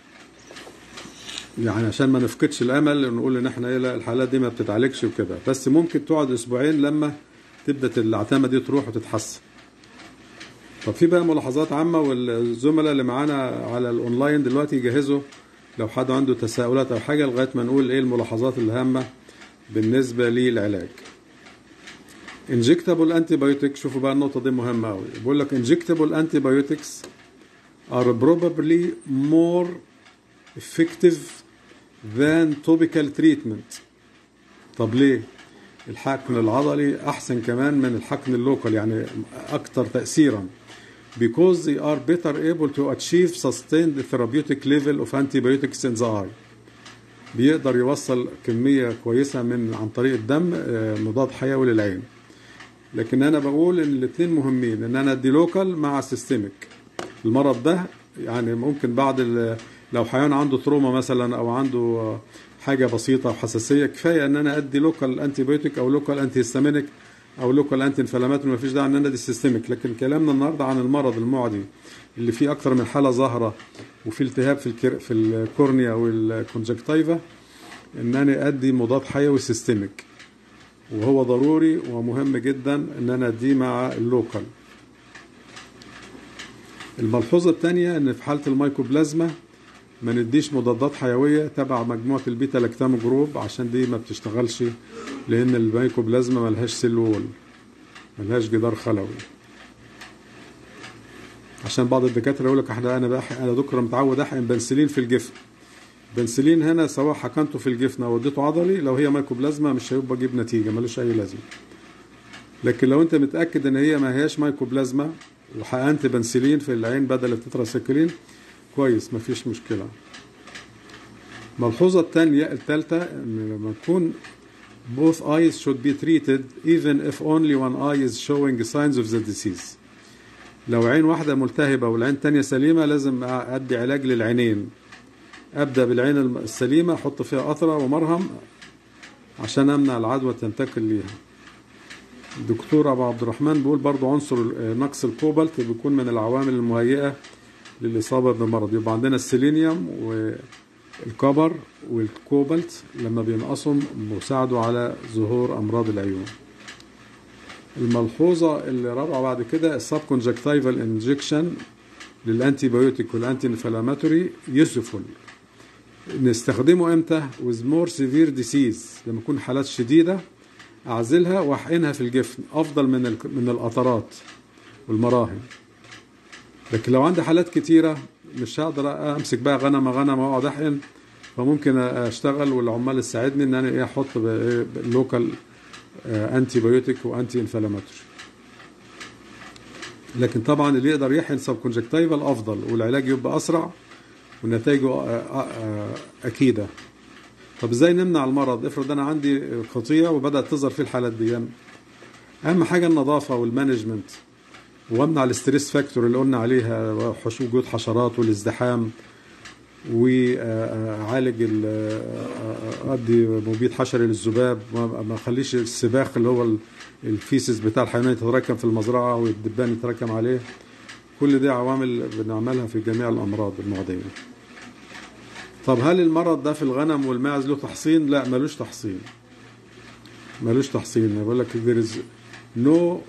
يعني عشان ما نفقدش الامل ونقول ان احنا ايه لا الحالات دي ما بتتعالجش وكده بس ممكن تقعد اسبوعين لما تبدا العتامه دي تروح وتتحسن طب في بقى ملاحظات عامه والزملاء اللي معانا على الاونلاين دلوقتي يجهزوا لو حد عنده تساؤلات او حاجه لغايه ما نقول ايه الملاحظات الهامه بالنسبه للعلاج injectable antibiotic شوفوا بقى النقطه دي مهمه قوي بيقول لك injectable antibiotics are probably more effective than topical treatment طب ليه الحقن العضلي احسن كمان من الحقن اللوكال يعني اكثر تاثيرا because they are better able to achieve sustained therapeutic level of antibiotics in the eye بيقدر يوصل كميه كويسه من عن طريق الدم آه، مضاد حيوي للعين لكن انا بقول ان الاثنين مهمين ان انا ادي لوكال مع سيستميك المرض ده يعني ممكن بعد ال- لو حيوان عنده تروما مثلا او عنده حاجه بسيطه وحساسيه كفايه ان انا ادي لوكال انتي بيوتيك او لوكال انتي هيستامينيك او لوكال انتي انفلاماتوري ما فيش داعي ان انا ادي سيستميك لكن كلامنا النهارده عن المرض المعدي اللي فيه اكتر من حاله ظاهره وفي التهاب في الكر... في الكورنيا والكونجكتيفا ان انا ادي مضاد حيوي سيستميك وهو ضروري ومهم جدا ان انا اديه مع اللوكال الملحوظة الثانية ان في حالة الميكوبلازما ما نديش مضادات حيوية تبع مجموعة البيتا لاكتام جروب عشان دي ما بتشتغلش لان الميكوبلازما ملهاش سيل وول ملهاش جدار خلوي عشان بعض الدكاتره يقول لك احنا انا بحق انا دكتور متعود احقن بنسلين في الجفن بنسلين هنا سواء حقنته في الجفن او اديته عضلي لو هي مايكوبلازما مش هيبقى يجيب نتيجه ملوش اي لازمه لكن لو انت متاكد ان هي ما هياش مايكوبلازما وحقنت بنسلين في العين بدل التتراسيكلين كويس مفيش مشكله الملحوظه الثانيه الثالثه ان لما تكون both eyes should be treated even if only one eye is showing signs of the disease لو عين واحدة ملتهبة والعين التانية سليمة لازم أدي علاج للعينين أبدأ بالعين السليمة أحط فيها قطرة ومرهم عشان أمنع العدوى تنتقل ليها الدكتور أبو عبد الرحمن بيقول برضو عنصر نقص الكوبالت بيكون من العوامل المهيئة للإصابة بمرض يبقى عندنا السيلينيوم والكبر والكوبالت لما بينقصهم بيساعدوا على ظهور أمراض العيون الملحوظة اللي رابعة بعد كده السب كونجكتيفال انجكشن للانتي بايوتيك والانتي انفلاماتوري يوسفول نستخدمه امتى with more severe disease لما يكون حالات شديدة اعزلها واحقنها في الجفن افضل من من القطرات والمراهم لكن لو عندي حالات كتيرة مش هقدر امسك بقى غنمة غنمة واقعد احقن فممكن اشتغل والعمال تساعدني ان انا ايه احط لوكال انتي بايوتيك وانتي انفلاماتوري لكن طبعا اللي يقدر يحقن سب كونجكتيفال افضل والعلاج يبقى اسرع ونتائجه اكيده طب ازاي نمنع المرض افرض انا عندي قطيع وبدات تظهر فيه الحالات دي اهم حاجه النظافه والمانجمنت وامنع الاستريس فاكتور اللي قلنا عليها وجود حشرات والازدحام وعالج ادي مبيد حشري للذباب ما اخليش السباخ اللي هو الفيسز بتاع الحيوان يتراكم في المزرعه والدبان يتراكم عليه كل دي عوامل بنعملها في جميع الامراض المعديه طب هل المرض ده في الغنم والماعز له تحصين لا ملوش تحصين ملوش تحصين بقول لك there is no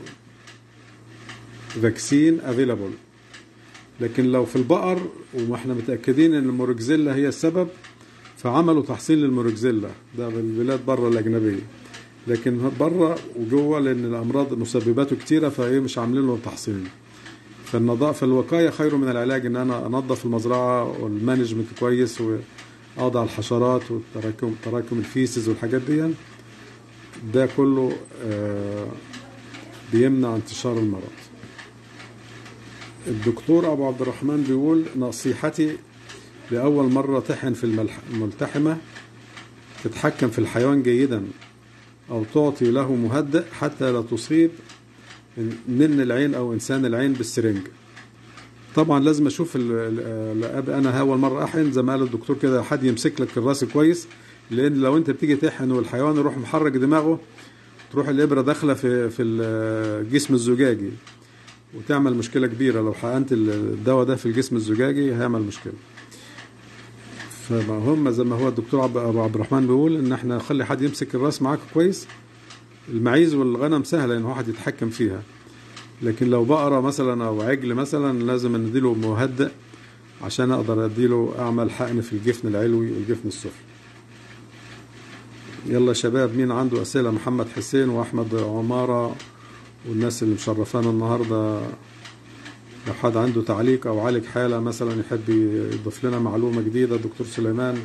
vaccine available لكن لو في البقر واحنا متاكدين ان الموركزيلا هي السبب فعملوا تحصين للموركزيلا ده بالبلاد بره الاجنبيه لكن بره وجوه لان الامراض مسبباته كتيره فايه مش عاملين له تحصين فالنظافه الوقايه خير من العلاج ان انا انظف المزرعه والمانجمنت كويس واقضي على الحشرات والتراكم تراكم الفيسز والحاجات دي ده كله بيمنع انتشار المرض الدكتور ابو عبد الرحمن بيقول نصيحتي لاول مره تحن في الملتحمه تتحكم في الحيوان جيدا او تعطي له مهدئ حتى لا تصيب نن العين او انسان العين بالسرنج طبعا لازم اشوف انا اول مره احن زي ما قال الدكتور كده حد يمسك لك الراس كويس لان لو انت بتيجي تحن والحيوان يروح محرك دماغه تروح الابره داخله في في الجسم الزجاجي وتعمل مشكلة كبيرة لو حقنت الدواء ده في الجسم الزجاجي هيعمل مشكلة فما هم زي ما هو الدكتور ابو عبد الرحمن بيقول ان احنا نخلي حد يمسك الراس معاك كويس المعيز والغنم سهلة ان واحد يتحكم فيها لكن لو بقرة مثلا او عجل مثلا لازم نديله مهدئ عشان اقدر اديله اعمل حقن في الجفن العلوي والجفن السفلي يلا شباب مين عنده اسئلة محمد حسين واحمد عمارة والناس اللي مشرفانا النهارده لو حد عنده تعليق او عالج حاله مثلا يحب يضيف لنا معلومه جديده دكتور سليمان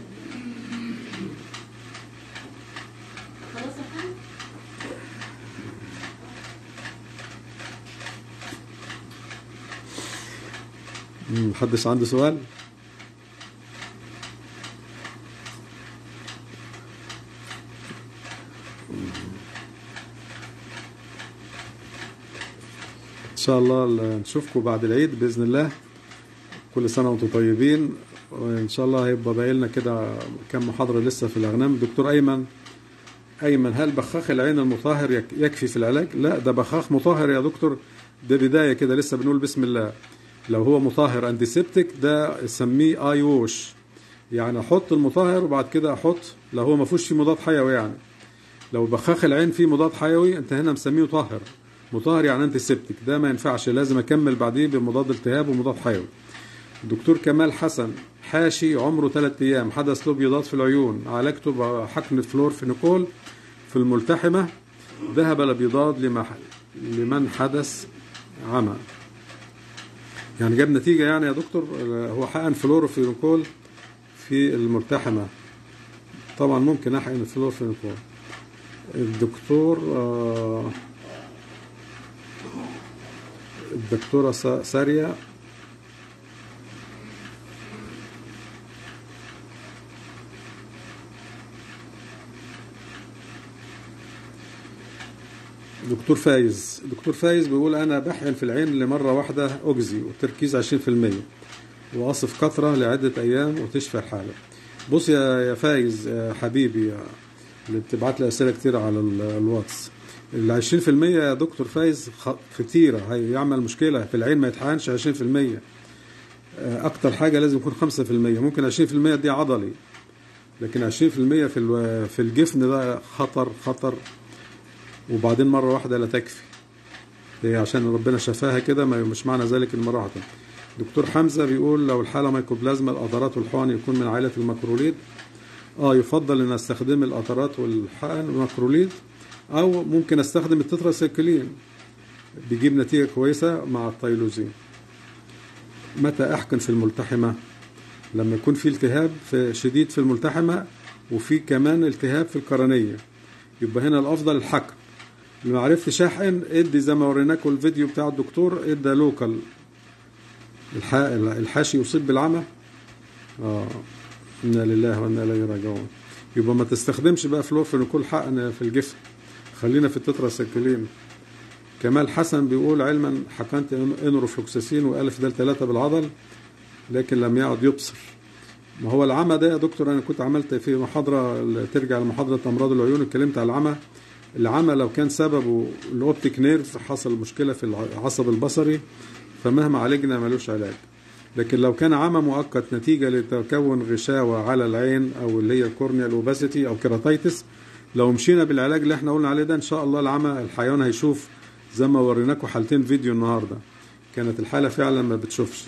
محدش عنده سؤال ان شاء الله نشوفكم بعد العيد باذن الله كل سنه وانتم طيبين وان شاء الله هيبقى باقي لنا كده كم محاضره لسه في الاغنام دكتور ايمن ايمن هل بخاخ العين المطهر يكفي في العلاج لا ده بخاخ مطهر يا دكتور ده بدايه كده لسه بنقول بسم الله لو هو مطهر انتيسبتيك ده سميه اي ووش يعني احط المطهر وبعد كده احط لو هو ما فيهوش فيه مضاد حيوي يعني لو بخاخ العين فيه مضاد حيوي انت هنا مسميه طاهر مطهر يعني انتي سيبتك ده ما ينفعش لازم اكمل بعديه بمضاد التهاب ومضاد حيوي الدكتور كمال حسن حاشي عمره ثلاثة ايام حدث له بيضات في العيون عالجته بحقن فلورفينيكول في الملتحمه ذهب الابيضاد لما لمن حدث عمى يعني جاب نتيجة يعني يا دكتور هو حقن فلوروفينيكول في الملتحمة طبعا ممكن احقن الفلوروفينيكول الدكتور آه، الدكتورة سا- سارية دكتور فايز دكتور فايز بيقول انا بحقن في العين لمره واحده اجزي والتركيز 20% واصف قطره لعده ايام وتشفى الحاله بص يا يا فايز يا حبيبي يا اللي بتبعت لي اسئله كتير على ال- الواتس ال 20% يا دكتور فايز خ- كتيره هيعمل مشكله في العين ما يتحقنش 20% آه، اكتر حاجه لازم يكون 5% ممكن 20% دي عضلي لكن 20% في الو- في الجفن ده خطر خطر وبعدين مرة واحدة لا تكفي هي عشان ربنا شفاها كده ما- مش معنى ذلك المرة واحدة دكتور حمزة بيقول لو الحالة ميكوبلازما القطرات والحقن يكون من عائلة المكروليد اه يفضل ان استخدم القطرات والحقن المكروليد او ممكن استخدم التتراسيكلين بيجيب نتيجة كويسة مع التايلوزين متى احقن في الملتحمة لما يكون في التهاب في شديد في الملتحمة وفي كمان التهاب في القرنية يبقى هنا الافضل الحقن ما عرفتش احقن ادي زي ما وريناكم الفيديو بتاع الدكتور ادى لوكال الح... الحاشي يصيب بالعمى اه انا لله وانا اليه راجعون يبقى ما تستخدمش بقى فلوفينيكول حقن في الجفن خلينا في التتراسيكلين كمال حسن بيقول علما حقنت انروفلوكساسين والف دال ثلاثة بالعضل لكن لم يعد يبصر ما هو العمى ده يا دكتور انا كنت عملت في محاضره ترجع لمحاضره امراض العيون اتكلمت على العمى العمى لو كان سببه الاوبتيك نيرف حصل مشكله في العصب البصري فمهما عالجنا ملوش علاج لكن لو كان عمى مؤقت نتيجه لتكون غشاوه على العين او اللي هي الكورنيال اوباسيتي او كيراتيتس لو مشينا بالعلاج اللي احنا قلنا عليه ده ان شاء الله العمى الحيوان هيشوف زي ما وريناكم حالتين فيديو النهارده كانت الحاله فعلا ما بتشوفش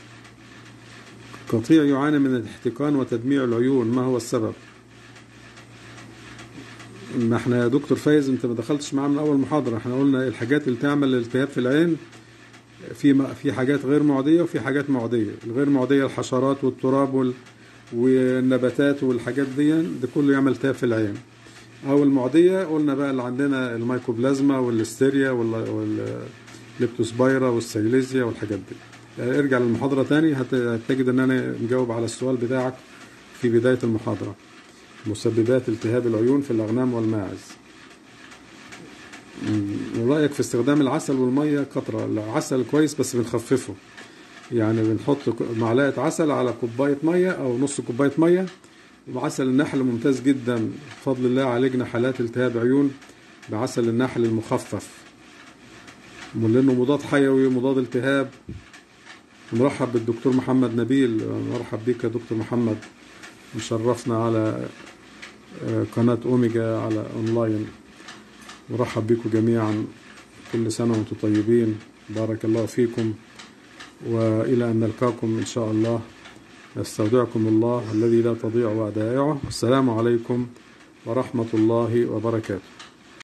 قطيع يعاني من الاحتقان وتدميع العيون ما هو السبب ما احنا يا دكتور فايز انت ما دخلتش معاه من اول محاضره احنا قلنا الحاجات اللي تعمل التهاب في العين في م- في حاجات غير معديه وفي حاجات معديه الغير معديه الحشرات والتراب وال والنباتات والحاجات دي ده كله يعمل التهاب في العين او المعديه قلنا بقى اللي عندنا الميكوبلازما والليستيريا وال والليبتوسبايرا والسيليزيا والحاجات دي يعني ارجع للمحاضره تاني هت- هتجد ان انا مجاوب على السؤال بتاعك في بدايه المحاضره مسببات التهاب العيون في الأغنام والماعز مم، رأيك في استخدام العسل والمية قطرة العسل كويس بس بنخففه يعني بنحط ك- معلقة عسل على كوباية مية أو نص كوباية مية وعسل النحل ممتاز جدا بفضل الله عالجنا حالات التهاب عيون بعسل النحل المخفف لأنه مضاد حيوي ومضاد التهاب مرحب بالدكتور محمد نبيل مرحب بك يا دكتور محمد مشرفنا على آه، قناة أوميجا على أونلاين مرحب بكم جميعا كل سنة وأنتم طيبين بارك الله فيكم وإلى أن نلقاكم إن شاء الله نستودعكم الله الذي لا تضيع ودائعه السلام عليكم ورحمة الله وبركاته